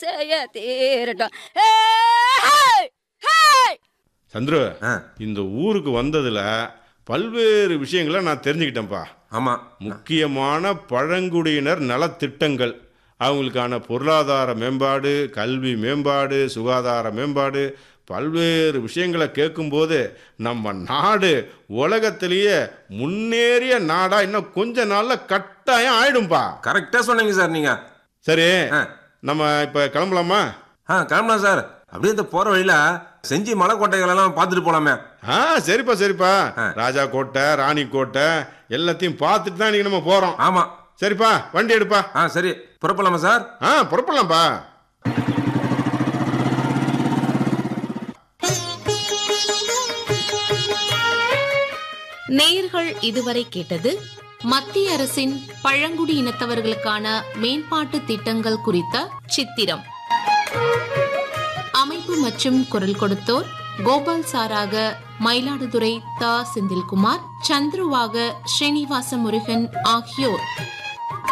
ஆசைய தீரட்டும் ஹே, ஹே, ஹே. சந்துரு ஆ இந்த ஊருக்கு வந்ததுல பல்வேறு விஷயங்களை நான் தெரிஞ்சுக்கிட்டேன்ப்பா ஆமாம் முக்கியமான பழங்குடியினர் நலத்திட்டங்கள் அவங்களுக்கான பொருளாதார மேம்பாடு கல்வி மேம்பாடு சுகாதார மேம்பாடு பல்வேறு விஷயங்களை கேட்கும்போது நம்ம நாடு உலகத்திலேயே முன்னேறிய நாடா இன்னும் கொஞ்ச நாள்ல கட்டாயம் ஆயிடும்பா கரெக்டாக சொன்னீங்க சார் நீங்கள் சரி ஆ நம்ம இப்ப கிளம்பலாமா ஆ கிளம்பலாம் சார் அப்படியே இந்த போகிற வழியில் செஞ்சி மலைக்கோட்டைகளெல்லாம் பார்த்துட்டு போகலாமே ஆ சரிப்பா சரிப்பா ஆ. ராஜா கோட்டை ராணி கோட்டை எல்லாத்தையும் பார்த்துட்டு தான் இன்னைக்கு நம்ம போறோம் ஆமாம் சரிப்பா வண்டி எடுப்பா ஆ சரி புறப்படலாமா சார் ஆ புறப்படலாம்ப்பா நேயர்கள் இதுவரை கேட்டது மத்திய அரசின் பழங்குடி இனத்தவர்களுக்கான மேம்பாட்டு திட்டங்கள் குறித்த சித்திரம் அமைப்பு மற்றும் குரல் கொடுத்தோர் கோபால் சாராக மயிலாடுதுறை தா செந்தில்குமார் சந்துருவாக ஸ்ரீனிவாச முருகன் ஆகியோர்